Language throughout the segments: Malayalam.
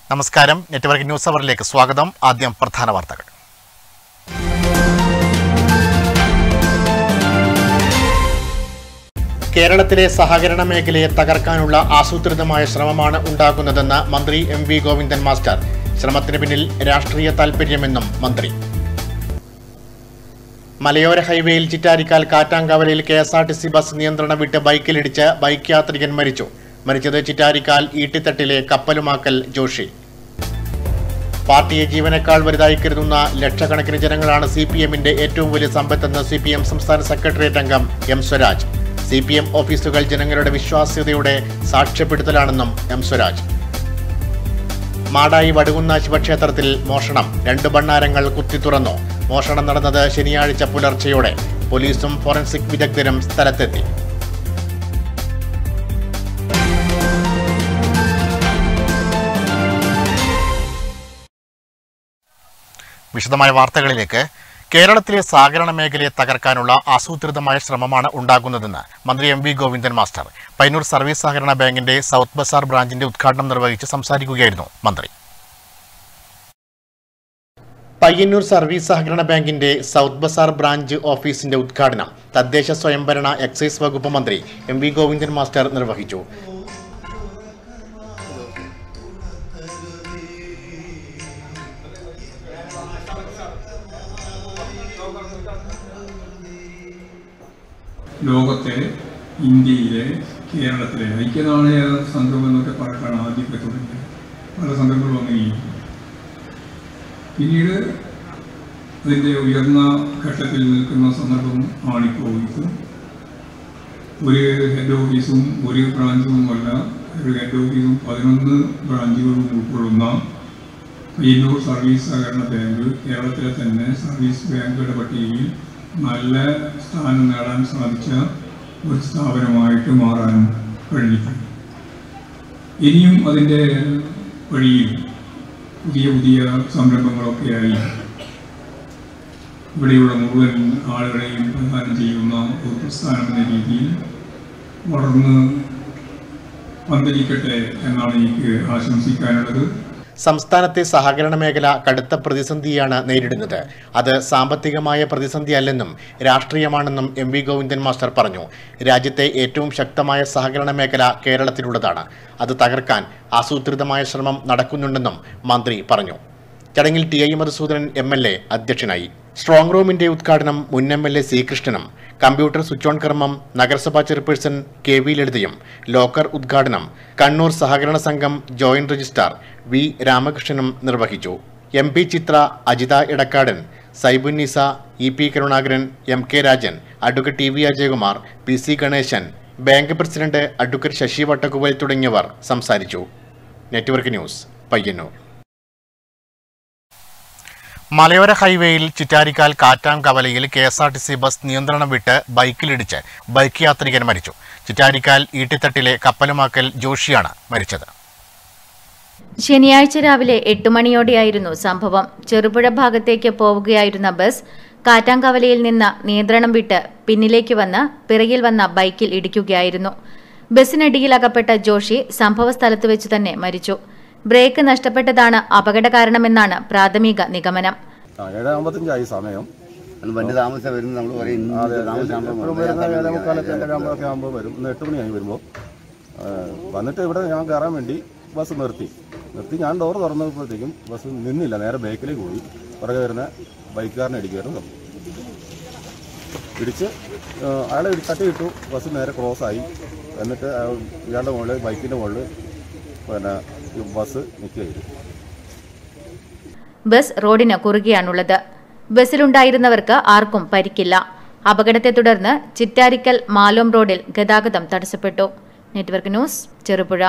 നമസ്കാരം നെറ്റ്വർക്ക് ന്യൂസ് അവറിലേക്ക് സ്വാഗതം ആദ്യം പ്രധാന വാർത്തകൾ കേരളത്തിലെ സഹകരണ മേഖലയെ തകർക്കാനുള്ള ആസൂത്രിതമായ ശ്രമമാണ് ഉണ്ടാകുന്നതെന്ന് മന്ത്രി എം വി ഗോവിന്ദൻ മാസ്റ്റർ ശ്രമത്തിന് പിന്നിൽ രാഷ്ട്രീയ താൽപര്യമെന്നും മന്ത്രി മലയോര ഹൈവേയിൽ ചിറ്റാരിക്കാൽ കാറ്റാങ്കവലയിൽ K S R T C bus നിയന്ത്രണം വിട്ട് ബൈക്കിലിടിച്ച് ബൈക്ക് യാത്രികൻ മരിച്ചു മരിച്ചത് ചിറ്റാരിക്കാൽ ഈട്ടിത്തട്ടിലെ കപ്പലുമാക്കൽ ജോഷി പാർട്ടിയെ ജീവനേക്കാൾ വലുതായി കരുതുന്ന ലക്ഷക്കണക്കിന് ജനങ്ങളാണ് സി പി എമ്മിന്റെ ഏറ്റവും വലിയ സമ്പത്തെന്ന് സി പി എം സംസ്ഥാന സെക്രട്ടേറിയറ്റ് അംഗം M Swaraj C P M ഓഫീസുകൾ ജനങ്ങളുടെ വിശ്വാസ്യതയുടെ സാക്ഷ്യപ്പെടുത്തലാണെന്നും എം സ്വരാജ് മാടായി വടുകുന്ന ശിവക്ഷേത്രത്തിൽ മോഷണം രണ്ട് ഭണ്ണാരങ്ങൾ കുത്തി തുറന്നു മോഷണം നടന്നത് ശനിയാഴ്ച പുലർച്ചെയോടെ പോലീസും ഫോറൻസിക് വിദഗ്ധരും സ്ഥലത്തെത്തി വിശദമായ വാർത്തകളിലേക്ക് കേരളത്തിലെ സഹകരണ മേഖലയെ തകർക്കാനുള്ള ആസൂത്രിതമായ ശ്രമമാണ് ഉണ്ടാകുന്നതെന്ന് മന്ത്രി M V Govindan master Painoor service സഹകരണ ബാങ്കിന്റെ സൗത്ത് ബസാർ ബ്രാഞ്ചിന്റെ ഉദ്ഘാടനം നിർവഹിച്ച് സംസാരിക്കുകയായിരുന്നു മന്ത്രി പയ്യന്നൂർ സർവീസ് സഹകരണ ബാങ്കിന്റെ സൗത്ത് ബസാർ ബ്രാഞ്ച് ഓഫീസിന്റെ ഉദ്ഘാടനം തദ്ദേശ സ്വയംഭരണ എക്സൈസ് വകുപ്പ് മന്ത്രി എം വി ഗോവിന്ദൻ മാസ്റ്റർ നിർവഹിച്ചു ലോകത്തെ ഇന്ത്യയിലെ കേരളത്തിലെ ഐക്യനാണയ സംഘം എന്നൊക്കെ പറഞ്ഞാണ് ആദ്യമൊക്കെ തുടങ്ങിയത് പല സംഘങ്ങളും അങ്ങനെയും പിന്നീട് അതിൻ്റെ ഉയർന്ന ഘട്ടത്തിൽ നിൽക്കുന്ന സന്ദർഭം ആണിപ്പോൾ ഇത് ഒരു ഹെഡ് ഓഫീസും ഒരു ബ്രാഞ്ചുമല്ല ഒരു ഹെഡ് ഓഫീസും പതിനൊന്ന് ബ്രാഞ്ചുകളും ഉൾക്കൊള്ളുന്ന പയ്യന്നൂർ സർവീസ് സഹകരണ ബാങ്ക് കേരളത്തിലെ തന്നെ സർവീസ് ബാങ്കുകളുടെ പട്ടികയിൽ നല്ല സ്ഥാനം നേടാൻ സാധിച്ച ഒരു സ്ഥാപനമായിട്ട് മാറാൻ കഴിഞ്ഞിട്ടുണ്ട് ഇനിയും അതിൻ്റെ വഴിയിൽ പുതിയ പുതിയ സംരംഭങ്ങളൊക്കെയായി ഇവിടെയുള്ള മുഴുവൻ ആളുകളെയും പ്രദാനം ചെയ്യുന്ന ഒരു പ്രസ്ഥാനം എന്ന രീതിയിൽ വളർന്ന് പന്തലിക്കട്ടെ എന്നാണ് എനിക്ക് ആശംസിക്കാനുള്ളത് സംസ്ഥാനത്തെ സഹകരണ മേഖല കടുത്ത പ്രതിസന്ധിയാണ് നേരിടുന്നത് അത് സാമ്പത്തികമായ പ്രതിസന്ധിയല്ലെന്നും രാഷ്ട്രീയമാണെന്നും എം വി ഗോവിന്ദൻ മാസ്റ്റർ പറഞ്ഞു രാജ്യത്തെ ഏറ്റവും ശക്തമായ സഹകരണ മേഖല കേരളത്തിലുള്ളതാണ് അത് തകർക്കാൻ ആസൂത്രിതമായ ശ്രമം നടക്കുന്നുണ്ടെന്നും മന്ത്രി പറഞ്ഞു ചടങ്ങിൽ T I Madhusoodanan M L A അധ്യക്ഷനായി സ്ട്രോങ് റൂമിന്റെ ഉദ്ഘാടനം മുൻ എം എൽ എ സി കൃഷ്ണനും കമ്പ്യൂട്ടർ സ്വിച്ച് ഓൺ കർമ്മം നഗരസഭാ ചെയർപേഴ്സൺ കെ വി ലളിതയും ലോക്കർ ഉദ്ഘാടനം കണ്ണൂർ സഹകരണ സംഘം ജോയിന്റ് രജിസ്ട്രാർ വി രാമകൃഷ്ണനും നിർവഹിച്ചു M P Chithra Ajitha Edakkadan Saibunnisa E P Karunakaran M K Rajan advocate T V Ajayakumar P C Ganesan bank president advocate Sasi Vattakkuval തുടങ്ങിയവർ സംസാരിച്ചു നെറ്റ്വർക്ക് ന്യൂസ് പയ്യന്നൂർ മലയോര ഹൈവേയിൽ ചിറ്റാരിക്കാൽ കാറ്റാംകവലയിൽ K S R T C bus നിയന്ത്രണം വിട്ട് ബൈക്കിലിടിച്ച് ബൈക്ക് യാത്രികൻ മരിച്ചു ചിറ്റാരിക്കാൽ ഈട്ടിത്തട്ടിലെ കപ്പലുമാക്കൽ ജോഷിയാണ് മരിച്ചത് ശനിയാഴ്ച രാവിലെ എട്ട് മണിയോടെയായിരുന്നു സംഭവം ചെറുപുഴ ഭാഗത്തേക്ക് പോവുകയായിരുന്ന ബസ് കാറ്റാങ്കവലയിൽ നിന്ന് നിയന്ത്രണം വിട്ട് പിന്നിലേക്ക് വന്ന് പിറകിൽ വന്ന ബൈക്കിൽ ഇടിക്കുകയായിരുന്നു ബസ്സിനടിയിൽ അകപ്പെട്ട ജോഷി സംഭവസ്ഥലത്ത് വെച്ച് തന്നെ മരിച്ചു ബ്രേക്ക് നഷ്ടപ്പെട്ടതാണ് അപകട കാരണമെന്നാണ് പ്രാഥമിക നിഗമനം ആ ഏഴ് അമ്പത്തഞ്ചായി സമയം അത് വണ്ടി താമസം വരുന്നത് നമ്മൾ പറയും ഇന്ന് അതെ താമസമാകുമ്പോൾ എപ്പോഴും വരുന്ന ഏഴേ മുക്കാലൊക്കെ ഏഴര ആകുമ്പോഴൊക്കെ ആകുമ്പോൾ വരും ഇന്ന് എട്ട് മണിയായി വരുമ്പോൾ വന്നിട്ട് ഇവിടെ ഞാൻ കയറാൻ വേണ്ടി ബസ് നിർത്തി നിർത്തി ഞാൻ ഡോർ തുറന്നപ്പോഴത്തേക്കും ബസ് നിന്നില്ല നേരെ ബേക്കിലേക്ക് പോയി പുറകെ വരുന്ന ബൈക്കുകാരനെ ഇടിക്കുമായിരുന്നു ഇടിച്ച് ആ, അയാളെ ഇടി- തട്ടി ഇട്ടു ബസ് നേരെ ക്രോസ് ആയി എന്നിട്ട് അയാൾ- ഇയാളുടെ മുകളിൽ ബൈക്കിൻ്റെ മുകളിൽ പിന്നെ ഈ ബസ് നിൽക്കുകയായിരുന്നു ബസ് റോഡിന് കുറുകെയാണുള്ളത് ബസ്സിലുണ്ടായിരുന്നവർക്ക് ആർക്കും പരിക്കില്ല അപകടത്തെ തുടർന്ന് ചിറ്റാരിക്കൽ മാലോം റോഡിൽ ഗതാഗതം തടസ്സപ്പെട്ടു നെറ്റ്വർക്ക് ന്യൂസ് ചെറുപുഴ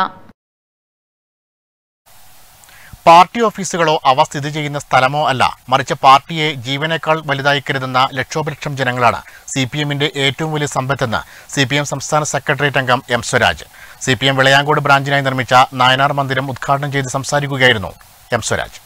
പാർട്ടി ഓഫീസുകളോ അവ സ്ഥിതി ചെയ്യുന്ന സ്ഥലമോ അല്ല മറിച്ച് പാർട്ടിയെ ജീവനേക്കാൾ വലുതായി കരുതുന്ന ലക്ഷോപലക്ഷം ജനങ്ങളാണ് സി പി എമ്മിന്റെ ഏറ്റവും വലിയ സമ്പത്തെന്ന് സി പി എം സംസ്ഥാന സെക്രട്ടേറിയറ്റ് അംഗം M Swaraj C P M Vilayankode ബ്രാഞ്ചിനായി നിർമ്മിച്ച നായനാർ മന്ദിരം ഉദ്ഘാടനം ചെയ്ത് സംസാരിക്കുകയായിരുന്നു M Swaraj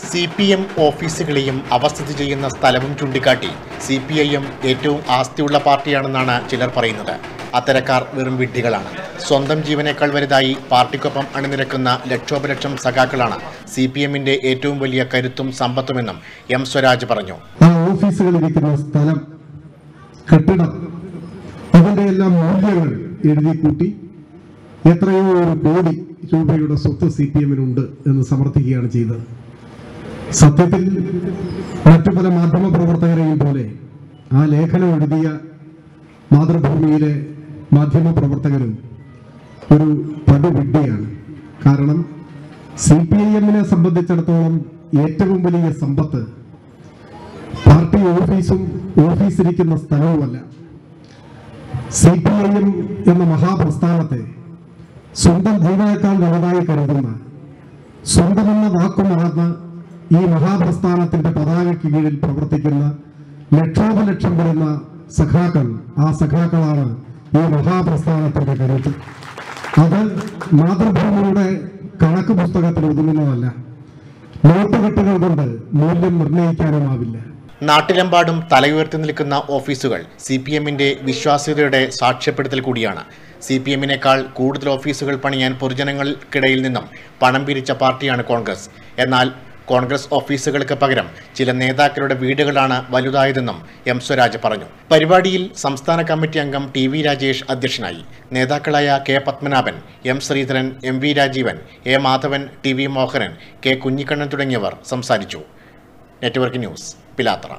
C P M ഓഫീസുകളെയും അവ സ്ഥിതി ചെയ്യുന്ന സ്ഥലവും ചൂണ്ടിക്കാട്ടി സി പി ഐ എം ഏറ്റവും ആസ്തിയുള്ള പാർട്ടിയാണെന്നാണ് ചിലർ പറയുന്നത് അത്തരക്കാർ വെറും വിഡ്ഢികളാണ് സ്വന്തം ജീവനേക്കാൾ വലുതായി പാർട്ടിക്കൊപ്പം അണിനിരക്കുന്ന ലക്ഷോപലക്ഷം സഖാക്കളാണ് സി പി എമ്മിന്റെ ഏറ്റവും വലിയ കരുത്തും സമ്പത്തുമെന്നും എം സ്വരാജ് പറഞ്ഞു ആ ഓഫീസുകളിരിക്കുന്ന സ്ഥലം കെട്ടിടം അതിന്റെ എല്ലാം മൂല്യങ്ങൾ എഴുതി കൂട്ടി എത്രയോ ഒരു കോടി രൂപയുടെ സ്വത്ത് സി പി എമ്മിനുണ്ട് എന്ന് സമർത്ഥിക്കുകയാണ് ചെയ്തത് സത്യത്തിൽ മറ്റു പല മാധ്യമ പ്രവർത്തകരെയും പോലെ ആ ലേഖനം എഴുതിയ മാതൃഭൂമിയിലെ മാധ്യമ പ്രവർത്തകരും ഒരു പടുവിഡ്ഢിയാണ് കാരണം സി പി ഐ എമ്മിനെ സംബന്ധിച്ചിടത്തോളം ഏറ്റവും വലിയ സമ്പത്ത് പാർട്ടി ഓഫീസും ഓഫീസിരിക്കുന്ന സ്ഥലവുമല്ല സി പി ഐ എം എന്ന മഹാപ്രസ്ഥാനത്തെ സ്വന്തം ജീവനേക്കാൾ വലുതായി കരുതുന്ന സ്വന്തമെന്ന വാക്കു മറന്ന് ഈ മഹാപ്രസ്ഥാനത്തിന്റെ പതാകയ്ക്ക് കീഴിൽ പ്രവർത്തിക്കുന്ന ലക്ഷോപലക്ഷം വരുന്ന സഖാക്കൾ ആ സഖാക്കളാണ് ഈ മഹാപ്രസ്ഥാനത്തിന്റെ കരുത്ത് അത് മാതൃഭൂമിയുടെ കണക്ക് പുസ്തകത്തിൽ ഒതുങ്ങുന്നതല്ല നോട്ടുകെട്ടുകൾ കൊണ്ട് മൂല്യം നിർണ്ണയിക്കാനുമാവില്ല നാട്ടിലെമ്പാടും തലയുയർത്തി നിൽക്കുന്ന ഓഫീസുകൾ സി പി എമ്മിന്റെ വിശ്വാസ്യതയുടെ സാക്ഷ്യപ്പെടുത്തൽ കൂടിയാണ് സി പി എമ്മിനേക്കാൾ കൂടുതൽ ഓഫീസുകൾ പണിയാൻ പൊതുജനങ്ങൾക്കിടയിൽ നിന്നും പണം പിരിച്ച പാർട്ടിയാണ് കോൺഗ്രസ് എന്നാൽ കോൺഗ്രസ് ഓഫീസുകൾക്ക് പകരം ചില നേതാക്കളുടെ വീടുകളാണ് വലുതായതെന്നും എം സ്വരാജ് പറഞ്ഞു പരിപാടിയിൽ സംസ്ഥാന കമ്മിറ്റി അംഗം ടി വി രാജേഷ് അധ്യക്ഷനായി നേതാക്കളായ K Padmanabhan M Sreedharan M V Rajeevan A Madhavan T V Mohanan K Kunhikannan തുടങ്ങിയവർ സംസാരിച്ചു നെറ്റ്വർക്ക് ന്യൂസ് പിലാത്തറ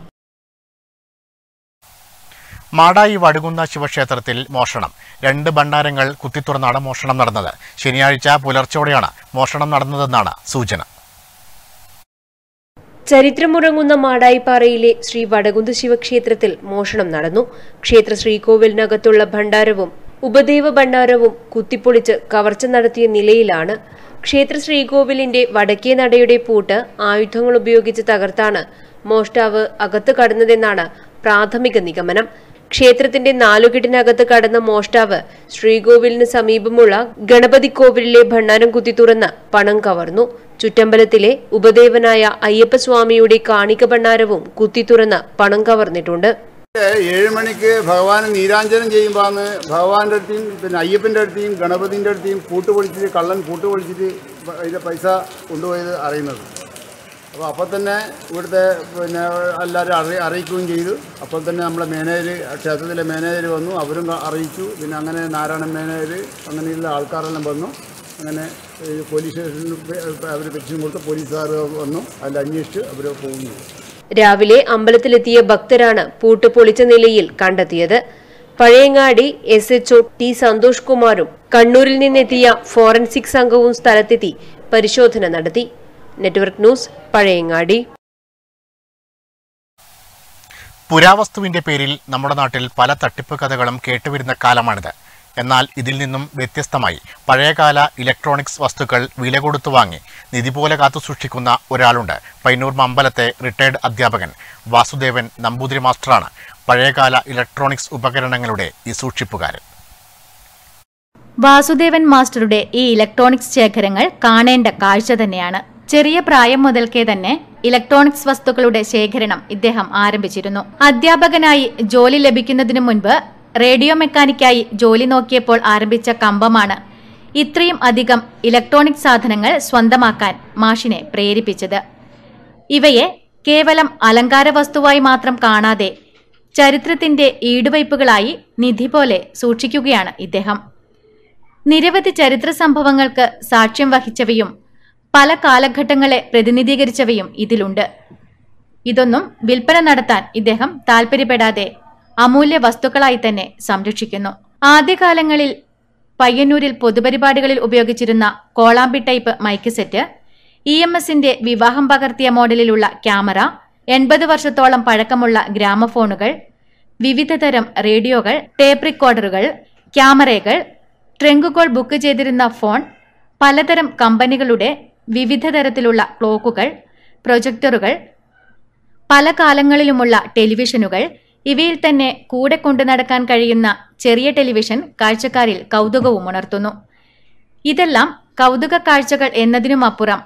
മാടായി വടുകുന്ന ശിവക്ഷേത്രത്തിൽ മോഷണം രണ്ട് ഭണ്ഡാരങ്ങൾ കുത്തിത്തുറന്നാണ് മോഷണം നടന്നത് ശനിയാഴ്ച പുലർച്ചോടെയാണ് മോഷണം നടന്നതെന്നാണ് സൂചന ചരിത്രമുറങ്ങുന്ന മാടായിപ്പാറയിലെ ശ്രീ വടകുന്ത് ശിവക്ഷേത്രത്തിൽ മോഷണം നടന്നു ക്ഷേത്ര ശ്രീകോവിലിനകത്തുള്ള ഭണ്ഡാരവും ഉപദേവ ഭണ്ഡാരവും കുത്തിപ്പൊളിച്ച് കവർച്ച നടത്തിയ നിലയിലാണ് ക്ഷേത്ര ശ്രീകോവിലിന്റെ വടക്കേ നടയുടെ പൂട്ട് ആയുധങ്ങൾ ഉപയോഗിച്ച് തകർത്താണ് മോഷ്ടാവ് അകത്ത് കടന്നതെന്നാണ് പ്രാഥമിക നിഗമനം ക്ഷേത്രത്തിന്റെ നാലുകെട്ടിനകത്ത് കടന്ന മോഷ്ടാവ് ശ്രീകോവിലിന് സമീപമുള്ള ഗണപതി കോവിലിലെ ഭണ്ഡാരം കുത്തി തുറന്ന് പണം കവർന്നു ചുറ്റമ്പലത്തിലെ ഉപദേവനായ അയ്യപ്പസ്വാമിയുടെ കാണിക ഭണ്ഡാരവും കുത്തി തുറന്ന് പണം കവർന്നിട്ടുണ്ട് ഏഴ് മണിക്ക് ഭഗവാന് നീരാഞ്ജനം ചെയ്യുമ്പോഴാണ് ഭഗവാന്റെ അടുത്തേയും പിന്നെ അയ്യപ്പൻ്റെ അടുത്തേയും ഗണപതിൻ്റെ അടുത്തേയും കൂട്ട് പൊളിച്ചിട്ട് കള്ളൻ കൂട്ട് പൊളിച്ചിട്ട് അതിൻ്റെ പൈസ കൊണ്ടുപോയത് അറിയുന്നത് അപ്പോൾ അപ്പോൾ തന്നെ ഇവിടുത്തെ പിന്നെ എല്ലാവരും അറി അറിയിക്കുകയും ചെയ്തു അപ്പോൾ തന്നെ നമ്മളെ മാനേജർ ക്ഷേത്രത്തിലെ മാനേജർ വന്നു അവരും ക- അറിയിച്ചു പിന്നെ അങ്ങനെ നാരായണൻ മാനേജർ അങ്ങനെയുള്ള ആൾക്കാരെല്ലാം വന്നു അങ്ങനെ ഈ പോലീസ് സ്റ്റേഷനിൽ അവർ പെറ്റിഷൻ കൊടുത്ത് പോലീസുകാർ വന്നു അതിൽ അന്വേഷിച്ച് അവർ പോകുന്നു രാവിലെ അമ്പലത്തിലെത്തിയ ഭക്തരാണ് പൂട്ട് പൊളിച്ച നിലയിൽ കണ്ടെത്തിയത് Pazhayangadi S H T Santhosh കുമാറും കണ്ണൂരിൽ നിന്നെത്തിയ ഫോറൻസിക് സംഘവും സ്ഥലത്തെത്തി പരിശോധന നടത്തി നെറ്റ്വർക്ക് ന്യൂസ് പഴയങ്ങാടി പുരാവസ്തുവിന്റെ പേരിൽ നമ്മുടെ നാട്ടിൽ പല തട്ടിപ്പ് കഥകളും കേട്ടുവരുന്ന കാലമാണിത് എന്നാൽ ഇതിൽ നിന്നും വ്യത്യസ്തമായി പഴയകാല ഇലക്ട്രോണിക്സ് വസ്തുക്കൾ വില കൊടുത്തു വാങ്ങി നിധി പോലെ കാത്തു സൂക്ഷിക്കുന്ന ഒരാളുണ്ട് പൈനൂർ മമ്പലത്തെ റിട്ടയർഡ് അധ്യാപകൻ വാസുദേവൻ നമ്പൂതിരി മാസ്റ്ററാണ് പഴയകാല ഇലക്ട്രോണിക്സ് ഉപകരണങ്ങളുടെ ഈ സൂക്ഷിപ്പുകാരൻ വാസുദേവൻ മാസ്റ്ററുടെ ഈ ഇലക്ട്രോണിക്സ് ശേഖരങ്ങൾ കാണേണ്ട കാഴ്ച തന്നെയാണ് ചെറിയ പ്രായം മുതൽക്കേ തന്നെ ഇലക്ട്രോണിക്സ് വസ്തുക്കളുടെ ശേഖരണം ഇദ്ദേഹം ആരംഭിച്ചിരുന്നു അധ്യാപകനായി ജോലി ലഭിക്കുന്നതിനു മുൻപ് റേഡിയോ മെക്കാനിക്കായി ജോലി നോക്കിയപ്പോൾ ആരംഭിച്ച കമ്പമാണ് ഇത്രയും അധികം ഇലക്ട്രോണിക് സാധനങ്ങൾ സ്വന്തമാക്കാൻ മാഷിനെ പ്രേരിപ്പിച്ചത് ഇവയെ കേവലം അലങ്കാര വസ്തുവായി മാത്രം കാണാതെ ചരിത്രത്തിന്റെ ഈടുവയ്പ്പുകളായി നിധി പോലെ സൂക്ഷിക്കുകയാണ് ഇദ്ദേഹം നിരവധി ചരിത്ര സംഭവങ്ങൾക്ക് സാക്ഷ്യം വഹിച്ചവയും പല കാലഘട്ടങ്ങളെ പ്രതിനിധീകരിച്ചവയും ഇതിലുണ്ട് ഇതൊന്നും വിൽപ്പന നടത്താൻ ഇദ്ദേഹം താൽപ്പര്യപ്പെടാതെ അമൂല്യ വസ്തുക്കളായി തന്നെ സംരക്ഷിക്കുന്നു ആദ്യകാലങ്ങളിൽ പയ്യന്നൂരിൽ പൊതുപരിപാടികളിൽ ഉപയോഗിച്ചിരുന്ന കോളാമ്പി type mic set E M എസിന്റെ വിവാഹം പകർത്തിയ മോഡലിലുള്ള ക്യാമറ എൺപത് വർഷത്തോളം പഴക്കമുള്ള ഗ്രാമഫോണുകൾ വിവിധതരം റേഡിയോകൾ ടേപ്പ് റെക്കോർഡറുകൾ ക്യാമറകൾ ട്രെങ്കുകൾ ബുക്ക് ചെയ്തിരുന്ന ഫോൺ പലതരം കമ്പനികളുടെ വിവിധ തരത്തിലുള്ള ക്ലോക്കുകൾ പ്രൊജക്ടറുകൾ പല കാലങ്ങളിലുമുള്ള ടെലിവിഷനുകൾ ഇവയിൽ തന്നെ കൂടെ കൊണ്ടു നടക്കാൻ കഴിയുന്ന ചെറിയ ടെലിവിഷൻ കാഴ്ചക്കാരിൽ കൗതുകവും ഉണർത്തുന്നു ഇതെല്ലാം കൗതുക കാഴ്ചകൾ എന്നതിനുമപ്പുറം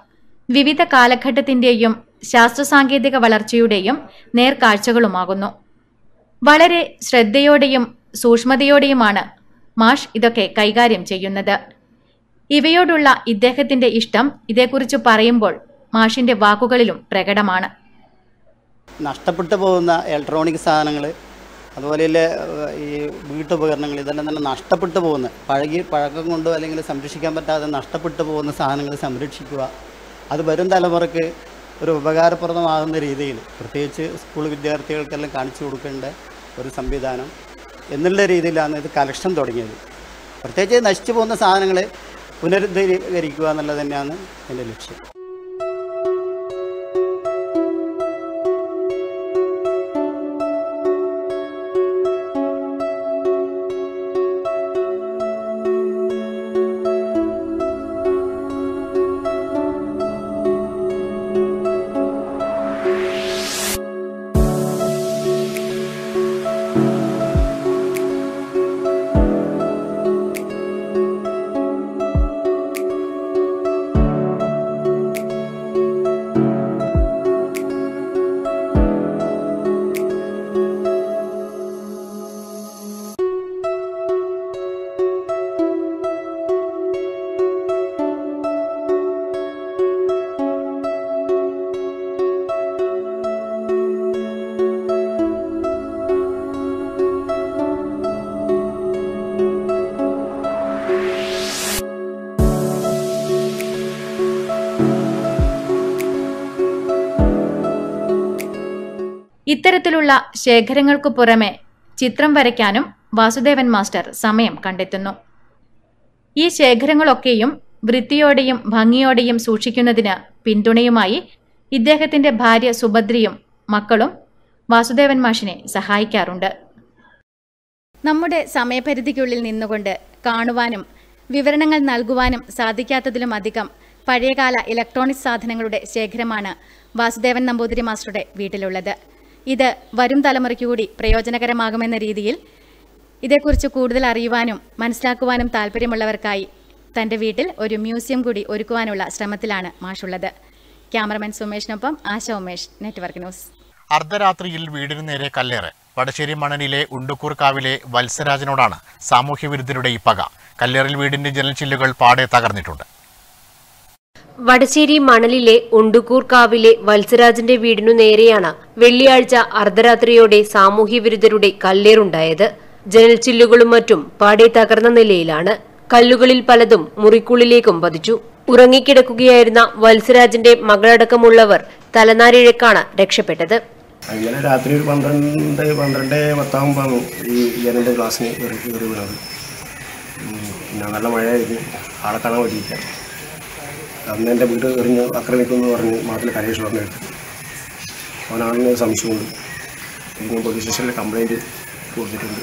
വിവിധ കാലഘട്ടത്തിന്റെയും ശാസ്ത്രസാങ്കേതിക വളർച്ചയുടെയും നേർക്കാഴ്ചകളുമാകുന്നു വളരെ ശ്രദ്ധയോടെയും സൂക്ഷ്മതയോടെയുമാണ് മാഷ് ഇതൊക്കെ കൈകാര്യം ചെയ്യുന്നത് ഇവയോടുള്ള ഇദ്ദേഹത്തിന്റെ ഇഷ്ടം ഇതേക്കുറിച്ച് പറയുമ്പോൾ മാഷിന്റെ വാക്കുകളിലും പ്രകടമാണ് നഷ്ടപ്പെട്ടു പോകുന്ന ഇലക്ട്രോണിക് സാധനങ്ങൾ അതുപോലെ ഈ വീട്ടുപകരണങ്ങൾ ഇതെല്ലാം തന്നെ നഷ്ടപ്പെട്ടു പോകുന്ന പഴകി പഴക്കം കൊണ്ടോ അല്ലെങ്കിൽ സംരക്ഷിക്കാൻ പറ്റാതെ നഷ്ടപ്പെട്ടു പോകുന്ന സാധനങ്ങൾ സംരക്ഷിക്കുക അത് വരും തലമുറയ്ക്ക് ഒരു ഉപകാരപ്രദമാകുന്ന രീതിയിൽ പ്രത്യേകിച്ച് സ്കൂൾ വിദ്യാർത്ഥികൾക്കെല്ലാം കാണിച്ചു കൊടുക്കേണ്ട ഒരു സംവിധാനം എന്നുള്ള രീതിയിലാണ് ഇത് കലക്ഷൻ തുടങ്ങിയത് പ്രത്യേകിച്ച് നശിച്ചു പോകുന്ന സാധനങ്ങൾ പുനരുദ്ധരീകരിക്കുക എന്നുള്ളത് തന്നെയാണ് എൻ്റെ ലക്ഷ്യം ഇത്തരത്തിലുള്ള ശേഖരങ്ങൾക്കു പുറമെ ചിത്രം വരയ്ക്കാനും വാസുദേവൻ മാസ്റ്റർ സമയം കണ്ടെത്തുന്നു ഈ ശേഖരങ്ങളൊക്കെയും വൃത്തിയോടെയും ഭംഗിയോടെയും സൂക്ഷിക്കുന്നതിന് പിന്തുണയുമായി ഇദ്ദേഹത്തിന്റെ ഭാര്യ സുഭദ്രയും മക്കളും വാസുദേവൻ മാഷിനെ സഹായിക്കാറുണ്ട് നമ്മുടെ സമയപരിധിക്കുള്ളിൽ നിന്നുകൊണ്ട് കാണുവാനും വിവരണങ്ങൾ നൽകുവാനും സാധിക്കാത്തതിലുമധികം പഴയകാല ഇലക്ട്രോണിക് സാധനങ്ങളുടെ ശേഖരമാണ് വാസുദേവൻ നമ്പൂതിരി മാസ്റ്ററുടെ വീട്ടിലുള്ളത് ഇത് വരും തലമുറയ്ക്ക് കൂടി പ്രയോജനകരമാകുമെന്ന രീതിയിൽ ഇതേക്കുറിച്ച് കൂടുതൽ അറിയുവാനും മനസ്സിലാക്കുവാനും താല്പര്യമുള്ളവർക്കായി തൻ്റെ വീട്ടിൽ ഒരു മ്യൂസിയം കൂടി ഒരുക്കുവാനുള്ള ശ്രമത്തിലാണ് മാഷുള്ളത് ക്യാമറമാൻ സുമേഷിനൊപ്പം ആശ ഉമേഷ് നെറ്റ്വർക്ക് ന്യൂസ് അർദ്ധരാത്രിയിൽ വീടിന് നേരെ കല്ലേറ് വടശ്ശേരി മണലിലെ ഉണ്ടുക്കൂർക്കാവിലെ വത്സരാജനോടാണ് സാമൂഹ്യവിരുദ്ധരുടെ ഈ പക കല്ലേറിൽ വീടിന്റെ ജനൽച്ചില്ലുകൾ പാടെ തകർന്നിട്ടുണ്ട് വടശ്ശേരി മണലിലെ ഉണ്ടുകൂർക്കാവിലെ വത്സരാജന്റെ വീടിനു നേരെയാണ് വെള്ളിയാഴ്ച അർദ്ധരാത്രിയോടെ സാമൂഹ്യവിരുദ്ധരുടെ കല്ലേറുണ്ടായത് ജനൽച്ചില്ലുകളും മറ്റും പാടെ തകർന്ന നിലയിലാണ് കല്ലുകളിൽ പലതും മുറിക്കുള്ളിലേക്കും പതിച്ചു ഉറങ്ങിക്കിടക്കുകയായിരുന്ന വത്സരാജന്റെ മകളടക്കമുള്ളവർ തലനാരിഴക്കാണ് രക്ഷപ്പെട്ടത് അങ്ങനെ രാത്രി ഒരു പന്ത്രണ്ട് പന്ത്രണ്ട് പത്താകുമ്പോഴാണ് ഈ ജനൻ്റെ ഗ്ലാസ്സിന് കയറി കയറി വീണത് ഉം, പിന്നെ നല്ല മഴയായിരുന്നു ആളെ കാണാൻ പറ്റിയില്ല അന്ന് എൻ്റെ വീട് എറിഞ്ഞ് ആക്രമിക്കുമെന്ന് പറഞ്ഞ് മാറ്റിൽ കരേഷ് പറഞ്ഞെടുത്ത് അവനാണെന്ന് സംശയമുണ്ട് പിന്നെ പോലീസ് സ്റ്റേഷനിൽ കംപ്ലൈൻറ്റ് കൊടുത്തിട്ടുണ്ട്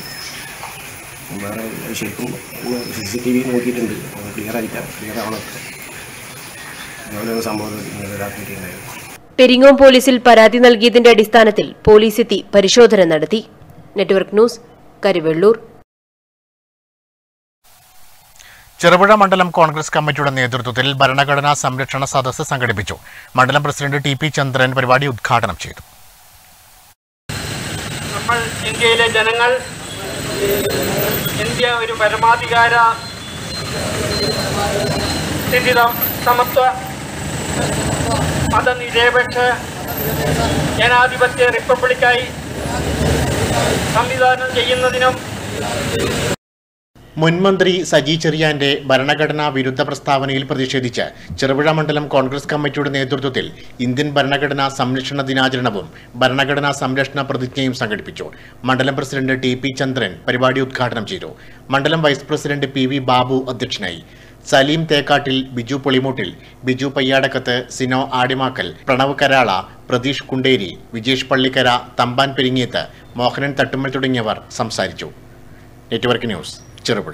വേറെ ശരിക്കും സി സി ടി വി നോക്കിയിട്ടുണ്ട് ക്ലിയർ ആയിട്ടാണ് ക്ലിയർ ആവണം അങ്ങനെയാണ് സംഭവം ഇന്നലെ രാത്രി ഉണ്ടായത് പെരിങ്ങോം പോലീസിൽ പരാതി നൽകിയതിന്റെ അടിസ്ഥാനത്തിൽ പോലീസ് എത്തി പരിശോധന നടത്തി നെറ്റ്വർക്ക് ന്യൂസ് കരുവെള്ളൂർ ചെറുപുഴ മണ്ഡലം കോൺഗ്രസ് കമ്മിറ്റിയുടെ നേതൃത്വത്തിൽ ഭരണഘടനാ സംരക്ഷണ സദസ്സ് സംഘടിപ്പിച്ചു മണ്ഡലം പ്രസിഡന്റ് ടി പി ചന്ദ്രൻ പരിപാടി ഉദ്ഘാടനം ചെയ്തു നമ്മൾ ഇന്ത്യയിലെ ജനങ്ങൾ ഇന്ത്യ ഒരു പരമാധികാര സ്ഥിതിതം സമത്വ മതനിരപേക്ഷ ജനാധിപത്യ റിപ്പബ്ലിക്കായി സംവിധാനം ചെയ്യുന്നതിനും മുൻമന്ത്രി സജി ചെറിയാന്റെ ഭരണഘടനാ വിരുദ്ധ പ്രസ്താവനയിൽ പ്രതിഷേധിച്ച് ചെറുപുഴ മണ്ഡലം കോൺഗ്രസ് കമ്മിറ്റിയുടെ നേതൃത്വത്തിൽ ഇന്ത്യൻ ഭരണഘടനാ സംരക്ഷണ ദിനാചരണവും ഭരണഘടനാ സംരക്ഷണ പ്രതിജ്ഞയും സംഘടിപ്പിച്ചു മണ്ഡലം പ്രസിഡന്റ് ടി പി ചന്ദ്രൻ പരിപാടി ഉദ്ഘാടനം ചെയ്തു മണ്ഡലം vice president P V Babu അധ്യക്ഷനായി സലീം തേക്കാട്ടിൽ ബിജു പൊളിമൂട്ടിൽ ബിജു പയ്യാടക്കത്ത് സിനോ ആടിമാക്കൽ പ്രണവ് കരാള പ്രതീഷ് കുണ്ടേരി വിജേഷ് പള്ളിക്കര തമ്പാൻ പെരിങ്ങേത്ത് മോഹനൻ തട്ടുമ്മൽ തുടങ്ങിയവർ സംസാരിച്ചു network news Cherupuzha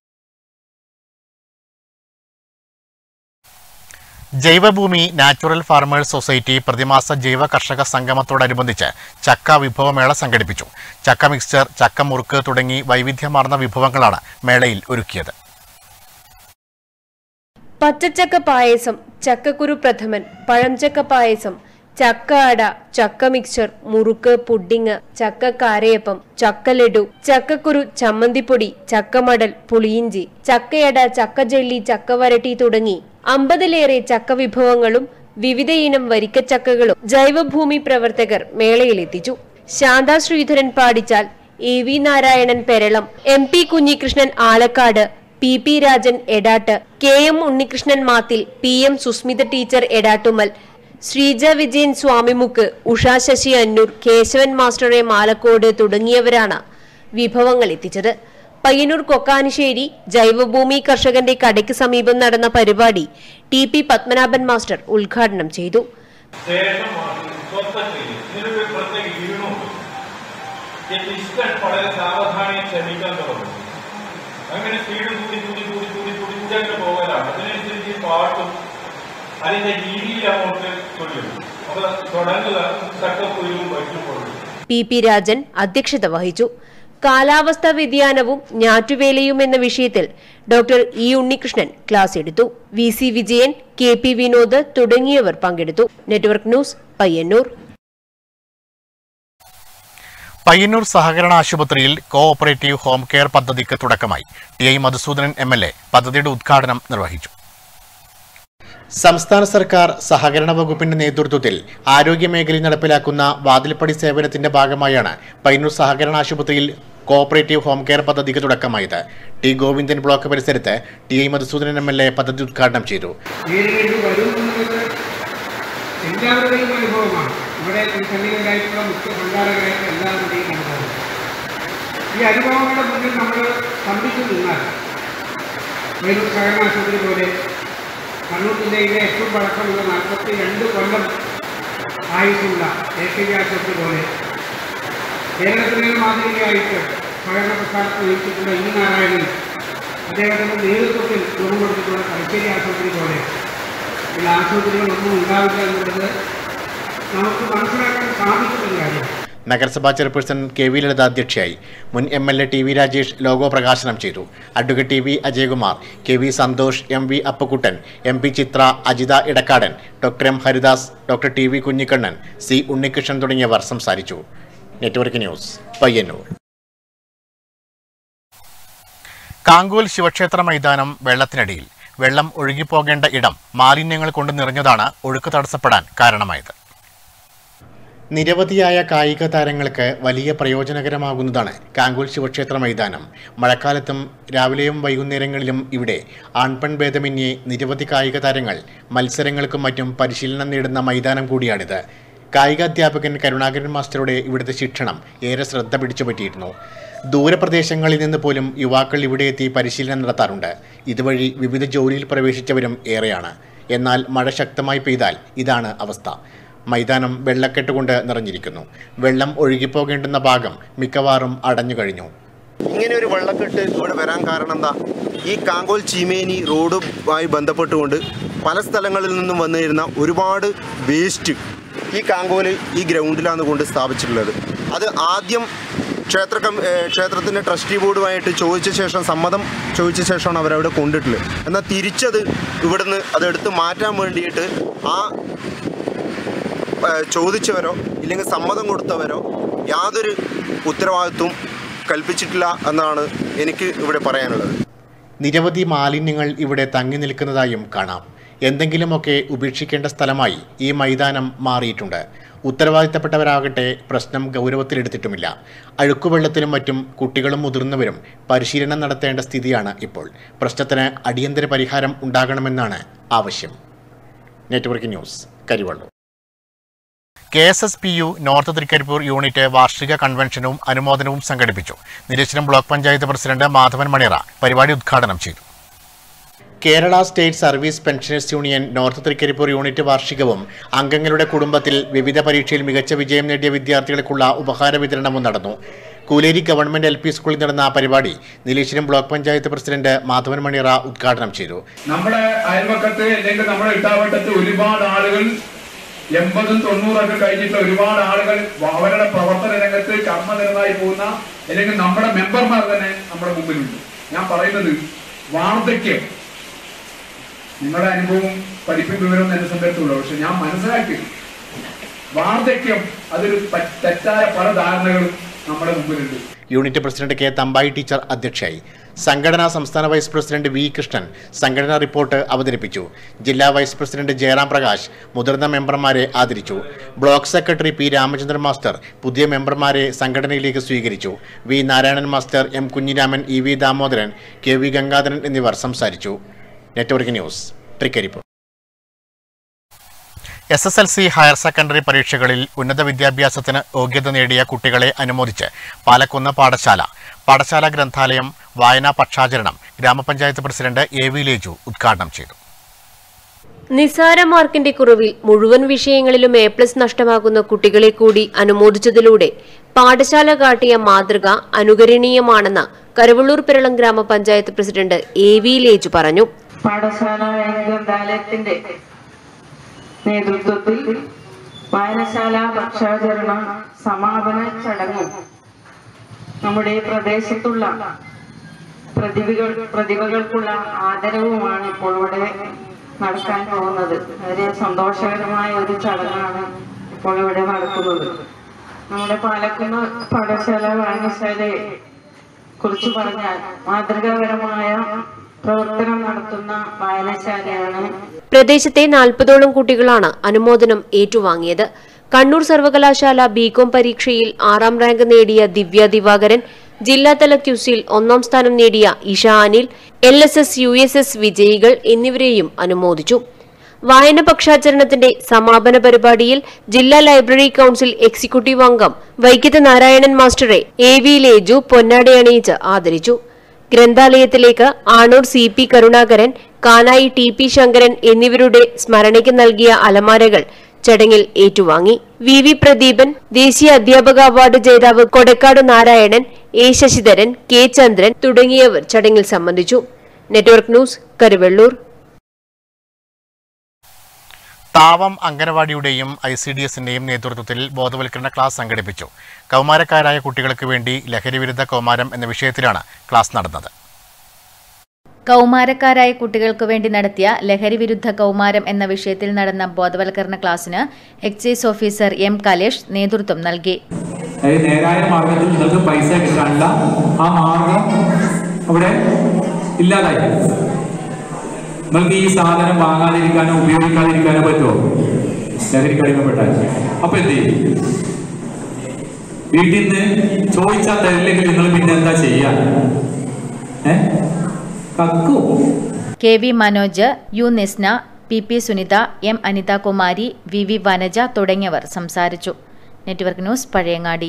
Jaivabhoomi natural farmers society പ്രതിമാസ ജൈവ കർഷക സംഗമത്തോടനുബന്ധിച്ച് ചക്ക വിഭവമേള സംഘടിപ്പിച്ചു ചക്ക മിക്സ്ചർ ചക്ക മുറുക്ക് തുടങ്ങി വൈവിധ്യമാർന്ന വിഭവങ്ങളാണ് മേളയിൽ ഒരുക്കിയത് പച്ചച്ചക്ക പായസം ചക്കക്കുരു പ്രഥമൻ പഴംചക്ക പായസം ചക്ക അട ചക്ക മിക്സർ മുറുക്ക് പുഡിങ് ചക്ക കാരയപ്പം ചക്ക ലഡു ചക്കക്കുരു ചമ്മന്തിപ്പൊടി ചക്കമടൽ പുളിയിഞ്ചി ചക്കയട ചക്ക ജെല്ലി ചക്ക വരട്ടി തുടങ്ങി അമ്പതിലേറെ ചക്ക വിഭവങ്ങളും വിവിധ ഇനം വരിക്കച്ചക്കകളും ജൈവഭൂമി പ്രവർത്തകർ മേളയിലെത്തിച്ചു Shantha Sreedharan Padichal A V Narayanan Peralam M P Kunhikrishnan Alakkad P P Rajan Edat K M Unnikrishnan Mathil P M Susmitha teacher Edattummal Sreeja Vijayan Swamimukku Usha Sasi Annur Kesavan മാസ്റ്ററെ മാലക്കോട് തുടങ്ങിയവരാണ് വിഭവങ്ങൾ എത്തിച്ചത് പയ്യന്നൂർ കൊക്കാനിശ്ശേരി ജൈവഭൂമി കർഷകന്റെ കടയ്ക്ക് സമീപം നടന്ന പരിപാടി ടി പി പത്മനാഭൻ മാസ്റ്റർ ഉദ്ഘാടനം ചെയ്തു ശേഷമാണ് സ്വന്തം ചെയ്യും ഇതിനൊരു പ്രത്യേക ഈണമുണ്ട് ഇഷ്ടം വളരെ സാവധാനം ക്ഷമിക്കാൻ തുടങ്ങും അങ്ങനെ സ്പീഡ് കൂടി കൂടി കൂടി കൂടി കൂടി കൂടി അങ്ങനെ പോകലാണ് അതിനനുസരിച്ച് ഈ പാട്ടും അതിന്റെ രീതിയിൽ അങ്ങോട്ട് ചൊല്ലും അപ്പൊ തുടങ്ങുക ചക്കക്കുരുവും വറ്റുകൊള്ളും പി പി രാജൻ അധ്യക്ഷത വഹിച്ചു കാലാവസ്ഥാ വ്യതിയാനവും ഞാറ്റുവേലയും എന്ന വിഷയത്തിൽ ഡോക്ടർ ഇ ഉണ്ണികൃഷ്ണൻ ക്ലാസ് എടുത്തു V C Vijayan K P Vinod തുടങ്ങിയവർ പങ്കെടുത്തു നെറ്റ്വർക്ക് ന്യൂസ് പയ്യന്നൂർ പയ്യന്നൂർ സഹകരണ ആശുപത്രിയിൽ കോ ഓപ്പറേറ്റീവ് ഹോം കെയർ പദ്ധതിക്ക് തുടക്കമായി T I Madhusoodanan M L A പദ്ധതിയുടെ ഉദ്ഘാടനം നിർവഹിച്ചു സംസ്ഥാന സർക്കാർ സഹകരണ വകുപ്പിന്റെ നേതൃത്വത്തിൽ ആരോഗ്യമേഖലയിൽ നടപ്പിലാക്കുന്ന വാതിൽപ്പടി സേവനത്തിന്റെ ഭാഗമായാണ് പയ്യന്നൂർ സഹകരണ ആശുപത്രിയിൽ കോഓപ്പറേറ്റീവ് ഹോം കെയർ പദ്ധതിക്ക് തുടക്കമായത് ടി ഗോവിന്ദൻ ബ്ലോക്ക് പരിസരത്ത് T I Madhusoodanan M L A പദ്ധതി ഉദ്ഘാടനം ചെയ്തു നേരിടേണ്ടി വരും എന്നുള്ളത് എല്ലാവരുടെയും അനുഭവമാണ് ഇവിടെ സന്നിഹിതരായിട്ടുള്ള മുഖ്യ പങ്കാളികളായിട്ട് എല്ലാവരുടെയും അനുഭവം ഈ അനുഭവങ്ങളുടെ മുന്നിൽ നമ്മൾ സ്തംഭിച്ചു നിന്നാൽ വൈദ്യുത സഹകരണ ആശുപത്രി പോലെ കണ്ണൂർ ജില്ലയിലെ ഏറ്റവും പഴക്കമുള്ള നാൽപ്പത്തി രണ്ട് കൊല്ലം ആയുസുള്ള എ കെ ജി ആശുപത്രി പോലെ കേരളത്തിലെ മാതൃകയായിട്ട് സഹകരണ പ്രസ്ഥാനത്ത് നയിച്ചിട്ടുള്ള ഇ നാരായണൻ അദ്ദേഹത്തിൻ്റെ നേതൃത്വത്തിൽ രൂപം കൊടുത്തിട്ടുള്ള തലശ്ശേരി ആശുപത്രി പോലെ ഉള്ള ആശുപത്രികളൊന്നും ഉണ്ടാവില്ല എന്നുള്ളത് നമുക്ക് മനസ്സിലാക്കാൻ സാധിക്കുന്ന കാര്യം നഗരസഭാ ചെയർപേഴ്സൺ കെ വി ലളിത അധ്യക്ഷയായി മുൻ M L A T V Rajesh logo പ്രകാശനം ചെയ്തു advocate T V Ajayakumar K V Santhosh M V Appakkuttan M P Chithra Ajitha Edakkadan doctor M Haridas doctor T V Kunhikannan C Unnikrishnan തുടങ്ങിയവർ സംസാരിച്ചു നെറ്റ്വർക്ക് ന്യൂസ് പയ്യന്നൂർ കാങ്കോൽ ശിവക്ഷേത്ര മൈതാനം വെള്ളത്തിനടിയിൽ വെള്ളം ഒഴുകിപ്പോകേണ്ട ഇടം മാലിന്യങ്ങൾ കൊണ്ട് നിറഞ്ഞതാണ് ഒഴുക്ക് തടസ്സപ്പെടാൻ കാരണമായത് നിരവധിയായ കായിക താരങ്ങൾക്ക് വലിയ പ്രയോജനകരമാകുന്നതാണ് കാങ്കോൽ ശിവക്ഷേത്ര മൈതാനം മഴക്കാലത്തും രാവിലെയും വൈകുന്നേരങ്ങളിലും ഇവിടെ ആൺപെൺ ഭേദമന്യേ നിരവധി കായിക താരങ്ങൾ മത്സരങ്ങൾക്കും മറ്റും പരിശീലനം നേടുന്ന മൈതാനം കൂടിയാണിത് കായികാധ്യാപകൻ കരുണാകരൻ മാസ്റ്ററുടെ ഇവിടുത്തെ ശിക്ഷണം ഏറെ ശ്രദ്ധ പിടിച്ചുപറ്റിയിരുന്നു ദൂരപ്രദേശങ്ങളിൽ നിന്ന് പോലും യുവാക്കൾ ഇവിടെ എത്തി പരിശീലനം നടത്താറുണ്ട് ഇതുവഴി വിവിധ ജോലിയിൽ പ്രവേശിച്ചവരും ഏറെയാണ് എന്നാൽ മഴ ശക്തമായി പെയ്താൽ ഇതാണ് അവസ്ഥ മൈതാനം വെള്ളക്കെട്ട് കൊണ്ട് നിറഞ്ഞിരിക്കുന്നു വെള്ളം ഒഴുകിപ്പോകേണ്ടുന്ന ഭാഗം മിക്കവാറും അടഞ്ഞു കഴിഞ്ഞു ഇങ്ങനെ ഒരു വെള്ളക്കെട്ട് ഇവിടെ വരാൻ കാരണം എന്താ ഈ കാങ്കോൽ ചീമേനി റോഡുമായി ബന്ധപ്പെട്ടുകൊണ്ട് പല സ്ഥലങ്ങളിൽ നിന്നും വന്നിരുന്ന ഒരുപാട് വേസ്റ്റ് ഈ കാങ്കോല് ഈ ഗ്രൗണ്ടിലാണ് കൊണ്ട് സ്ഥാപിച്ചിട്ടുള്ളത് അത് ആദ്യം ക്ഷേത്ര കം ഏഹ് ക്ഷേത്രത്തിൻ്റെ ട്രസ്റ്റി ബോർഡുമായിട്ട് ചോദിച്ച ശേഷം സമ്മതം ചോദിച്ച ശേഷമാണ് അവരവിടെ കൊണ്ടിട്ടുള്ളത് എന്നാൽ തിരിച്ചത് ഇവിടുന്ന് അതെടുത്ത് മാറ്റാൻ വേണ്ടിയിട്ട് ആ ഏഹ് ചോദിച്ചവരോ ഇല്ലെങ്കിൽ സമ്മതം കൊടുത്തവരോ യാതൊരു ഉത്തരവാദിത്വം കൽപ്പിച്ചിട്ടില്ല എന്നാണ് എനിക്ക് ഇവിടെ പറയാനുള്ളത് നിരവധി മാലിന്യങ്ങൾ ഇവിടെ തങ്ങി നിൽക്കുന്നതായും കാണാം എന്തെങ്കിലുമൊക്കെ ഉപേക്ഷിക്കേണ്ട സ്ഥലമായി ഈ മൈതാനം മാറിയിട്ടുണ്ട് ഉത്തരവാദിത്തപ്പെട്ടവരാകട്ടെ പ്രശ്നം ഗൗരവത്തിലെടുത്തിട്ടുമില്ല അഴുക്കുവെള്ളത്തിലും മറ്റും കുട്ടികളും മുതിർന്നവരും പരിശീലനം നടത്തേണ്ട സ്ഥിതിയാണ് ഇപ്പോൾ പ്രശ്നത്തിന് അടിയന്തര പരിഹാരം ഉണ്ടാകണമെന്നാണ് ആവശ്യം network news Karivellur K S S P U north Thrikaripur unit വാർഷിക കൺവെൻഷനും അനുമോദനവും സംഘടിപ്പിച്ചു നിരീശ്വരം ബ്ലോക്ക് പഞ്ചായത്ത് പ്രസിഡന്റ് മാധവൻ മണിയറ പരിപാടി ഉദ്ഘാടനം ചെയ്തു Kerala state service pensioners union north Thrikaripur unit വാർഷികവും അംഗങ്ങളുടെ കുടുംബത്തിൽ വിവിധ പരീക്ഷയിൽ മികച്ച വിജയം നേടിയ വിദ്യാർത്ഥികൾക്കുള്ള ഉപഹാര വിതരണവും നടന്നു കൂലേരി ഗവൺമെന്റ് എൽ പി സ്കൂളിൽ നടന്ന പരിപാടി നീലേശ്വരം ബ്ലോക്ക് പഞ്ചായത്ത് പ്രസിഡന്റ് മാധവൻ മണിയറ ഉദ്ഘാടനം ചെയ്തു നമ്മുടെ അയൽവക്കത്ത് അല്ലെങ്കിൽ നമ്മുടെ ഇട്ടാവട്ടത്ത് ഒരുപാട് ആളുകൾ എൺപതും തൊണ്ണൂറൊക്കെ കഴിഞ്ഞിട്ടുള്ള ഒരുപാട് ആളുകൾ അവരുടെ പ്രവർത്തന രംഗത്ത് കർമ്മനിരതായി പോകുന്ന അല്ലെങ്കിൽ നമ്മുടെ മെമ്പർമാർ തന്നെ നമ്മുടെ മുമ്പിലുണ്ട് ഞാൻ പറയുന്നത് വാർദ്ധക്യം നിങ്ങളുടെ അനുഭവവും പഠിപ്പും വിവരവും എന്നെ സംബന്ധിച്ചുള്ളൂ പക്ഷെ ഞാൻ മനസ്സിലാക്കി വാർദ്ധക്യം അതൊരു പ- തെറ്റായ പല ധാരണകളും നമ്മുടെ മുമ്പിലുണ്ട് unit president K Thampayi teacher അധ്യക്ഷയായി സംഘടനാ സംസ്ഥാന വൈസ് പ്രസിഡന്റ് വി കൃഷ്ണൻ സംഘടനാ റിപ്പോർട്ട് അവതരിപ്പിച്ചു ജില്ലാ വൈസ് പ്രസിഡന്റ് ജയറാം പ്രകാശ് മുതിർന്ന മെമ്പർമാരെ ആദരിച്ചു block secretary P Ramachandran master പുതിയ മെമ്പർമാരെ സംഘടനയിലേക്ക് സ്വീകരിച്ചു V Narayanan master M Kunhiraman E V Damodaran K V Gangadharan എന്നിവർ സംസാരിച്ചു network news Thrikaripur S S L C higher secondary പരീക്ഷകളിൽ ഉന്നത വിദ്യാഭ്യാസത്തിന് യോഗ്യത നേടിയ കുട്ടികളെ അനുമോദിച്ച് പാലക്കുന്ന് പാഠശാല പാഠശാല ഗ്രന്ഥാലയം വായനാ പക്ഷാചരണം ഗ്രാമപഞ്ചായത്ത് പ്രസിഡന്റ് എ വി ലേജു ഉദ്ഘാടനം ചെയ്തു നിസാര മാർക്കിന്റെ കുറവിൽ മുഴുവൻ വിഷയങ്ങളിലും എ പ്ലസ് നഷ്ടമാകുന്ന കുട്ടികളെ കൂടി അനുമോദിച്ചതിലൂടെ പാഠശാല കാട്ടിയ മാതൃക അനുകരണീയമാണെന്ന് കരവള്ളൂർ പിരളം ഗ്രാമപഞ്ചായത്ത് പ്രസിഡന്റ് എ വി ലേജു പറഞ്ഞു പാഠശാല ഗ്രന്ഥാലയത്തിന്റെ നേതൃത്വത്തിൽ വായനശാല പക്ഷാചരണ സമാപന ചടങ്ങും നമ്മുടെ പ്രദേശത്തുള്ള പ്രതിഭകൾ പ്രതിഭകൾക്കുള്ള ആദരവുമാണ് ഇപ്പോൾ ഇവിടെ നടക്കാൻ പോകുന്നത് വളരെ സന്തോഷകരമായ ഒരു ചടങ്ങാണ് ഇപ്പോൾ ഇവിടെ നടക്കുന്നത് നമ്മുടെ പാലക്കുന്ന് പാഠശാല വായനശാലയെ കുറിച്ച് പറഞ്ഞാൽ മാതൃകാപരമായ പ്രവർത്തനം നടത്തുന്ന വായനശാലയാണ് പ്രദേശത്തെ നാൽപ്പതോളം കുട്ടികളാണ് അനുമോദനം ഏറ്റുവാങ്ങിയത് കണ്ണൂർ സർവകലാശാല ബികോം പരീക്ഷയിൽ ആറാം റാങ്ക് നേടിയ ദിവ്യ ദിവാകരൻ ജില്ലാതല ക്യൂസിൽ ഒന്നാം സ്ഥാനം നേടിയ Isha Anil L S S U S S വിജയികൾ എന്നിവരെയും അനുമോദിച്ചു വായന പക്ഷാചരണത്തിന്റെ സമാപന പരിപാടിയിൽ ജില്ലാ ലൈബ്രറി കൌൺസിൽ എക്സിക്യൂട്ടീവ് അംഗം വൈക്കത്ത് നാരായണൻ മാസ്റ്ററെ എ വി ലേജു പൊന്നാടി അണിയിച്ച് ആദരിച്ചു ഗ്രന്ഥാലയത്തിലേക്ക് Anur C P Karunakaran Kanayi T P Sankaran എന്നിവരുടെ സ്മരണയ്ക്ക് നൽകിയ അലമാരകൾ ചടങ്ങിൽ ഏറ്റുവാങ്ങി വി വി പ്രദീപൻ ദേശീയ അധ്യാപക അവാർഡ് ജേതാവ് കൊടക്കാട് നാരായണൻ എ ശശിധരൻ കെ ചന്ദ്രൻ തുടങ്ങിയവർ ചടങ്ങിൽ സംബന്ധിച്ചു നെറ്റ്വർക്ക് ന്യൂസ് കരുവള്ളൂർ താവം അംഗനവാടിയുടെയും ഐ സി ഡി എസിന്റെയും നേതൃത്വത്തിൽ ബോധവൽക്കരണ ക്ലാസ് സംഘടിപ്പിച്ചു കൗമാരക്കാരായ കുട്ടികൾക്ക് വേണ്ടി ലഹരിവിരുദ്ധ കൗമാരം എന്ന വിഷയത്തിലാണ് ക്ലാസ് നടന്നത് കൗമാരക്കാരായ കുട്ടികൾക്ക് വേണ്ടി നടത്തിയ ലഹരി വിരുദ്ധ കൗമാരം എന്ന വിഷയത്തിൽ നടന്ന ബോധവൽക്കരണ ക്ലാസ്സിന് എക്സൈസ് ഓഫീസർ എം കലേഷ് നേതൃത്വം നൽകി അതായത് നേരായ മാർഗത്തിൽ നിങ്ങൾക്ക് പൈസ കിട്ടാനുള്ള ആ മാർഗം അവിടെ ഇല്ലാതായി നിങ്ങൾക്ക് ഈ സാധനം വാങ്ങാതിരിക്കാനോ ഉപയോഗിക്കാതിരിക്കാനോ പറ്റുമോ ലഹരി കഴിക്കപ്പെട്ടാൽ അപ്പൊ എന്ത് ചെയ്യും വീട്ടിൽ നിന്ന് ചോദിച്ചാൽ തരില്ലെങ്കിൽ നിങ്ങൾ പിന്നെ എന്താ ചെയ്യാ ഏ കക്കൂ K V Manoj U Nisna P P Sunitha M Anithakumari V V Vanaja തുടങ്ങിയവർ സംസാരിച്ചു നെറ്റ്വർക്ക് ന്യൂസ് പഴയങ്ങാടി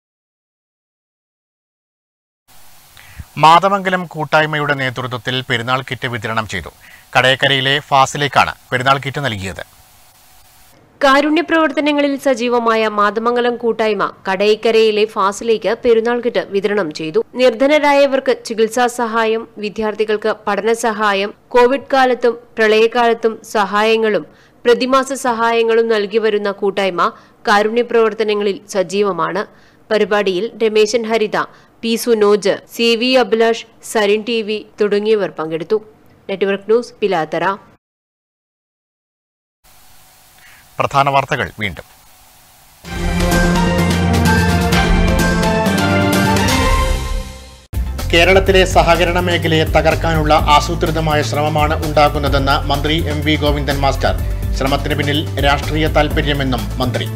മാതമംഗലം കൂട്ടായ്മയുടെ നേതൃത്വത്തിൽ പെരുന്നാൾ കിറ്റ് വിതരണം ചെയ്തു കടയക്കരയിലെ ഫാസിലേക്കാണ് പെരുന്നാൾ കിറ്റ് നൽകിയത് കാരുണ്യ പ്രവർത്തനങ്ങളിൽ സജീവമായ മാതമംഗലം കൂട്ടായ്മ കടയിക്കരയിലെ ഫാസിലേക്ക് പെരുന്നാൾ കിറ്റ് വിതരണം ചെയ്തു നിർധനരായവർക്ക് ചികിത്സാ സഹായം വിദ്യാർത്ഥികൾക്ക് പഠന സഹായം കോവിഡ് കാലത്തും പ്രളയകാലത്തും സഹായങ്ങളും പ്രതിമാസ സഹായങ്ങളും നൽകി വരുന്ന കൂട്ടായ്മ കാരുണ്യ പ്രവർത്തനങ്ങളിൽ സജീവമാണ് പരിപാടിയിൽ Rameshan Haritha P Sunoj C V Abhilash Sarin T V തുടങ്ങിയവർ പങ്കെടുത്തു നെറ്റ്വർക്ക് ന്യൂസ് പിലാത്തറ പ്രധാന വാർത്തകൾ വീണ്ടും കേരളത്തിലെ സഹകരണ മേഖലയെ തകർക്കാനുള്ള ആസൂത്രിതമായ ശ്രമമാണ് ഉണ്ടാകുന്നതെന്ന് മന്ത്രി എം വി ഗോവിന്ദൻ മാസ്റ്റർ ശ്രമത്തിന് പിന്നിൽ രാഷ്ട്രീയ താൽപര്യമെന്നും മന്ത്രി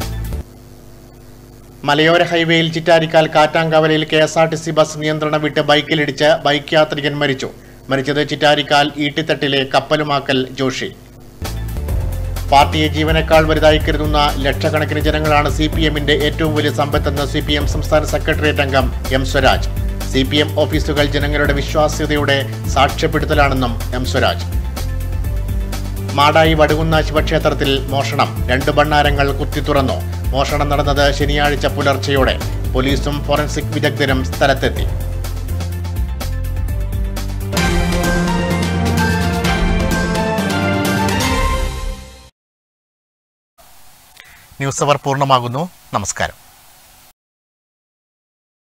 മലയോര ഹൈവേയിൽ ചിറ്റാരിക്കാൽ കാറ്റാങ്കവലയിൽ K S R T C bus നിയന്ത്രണം വിട്ട് ബൈക്കിലിടിച്ച് ബൈക്ക് യാത്രികൻ മരിച്ചു മരിച്ചത് ചിറ്റാരിക്കാൽ ഈട്ടിത്തട്ടിലെ കപ്പലുമാക്കൽ ജോഷി പാർട്ടിയെ ജീവനേക്കാൾ വലുതായി കരുതുന്ന ലക്ഷക്കണക്കിന് ജനങ്ങളാണ് സി പി എമ്മിന്റെ ഏറ്റവും വലിയ സമ്പത്തെന്ന് സി പി എം സംസ്ഥാന സെക്രട്ടേറിയറ്റ് അംഗം M Swaraj C P M ഓഫീസുകൾ ജനങ്ങളുടെ വിശ്വാസ്യതയുടെ സാക്ഷ്യപ്പെടുത്തലാണെന്നും എം സ്വരാജ് മാടായി വടുകുന്ന ശിവക്ഷേത്രത്തിൽ മോഷണം രണ്ട് ഭണ്ണാരങ്ങൾ കുത്തിത്തുറന്നു മോഷണം നടന്നത് ശനിയാഴ്ച പുലർച്ചെയോടെ പോലീസും ഫോറൻസിക് വിദഗ്ധരും സ്ഥലത്തെത്തി ന്യൂസ് അവർ പൂർണ്ണമാകുന്നു നമസ്കാരം